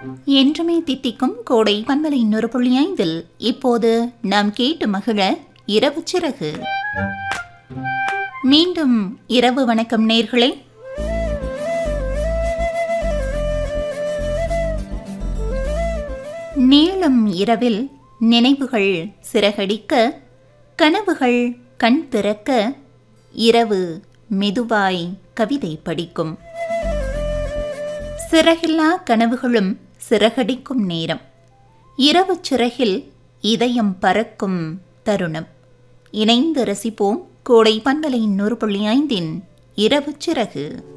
என்றுமே தித்திக்கும் கோடை பன்மலை இன்னொரு புள்ளி ஐந்தில் இப்போது நாம் கேட்டு மகிழ இரவு சிறகு மீண்டும் இரவு வணக்கம் நேர்களே நீளும் இரவில் நினைவுகள் சிறகடிக்க கனவுகள் கண் திறக்க இரவு மெதுவாய் கவிதை படிக்கும் சிறகில்லா கனவுகளும் சிறகடிக்கும் நேரம் இரவு சிறகில் இதயம் பறக்கும் தருணம் இணைந்து ரசிப்போம் கோடை பண்பலையின் நூறு புள்ளி ஐந்தின் இரவு சிறகு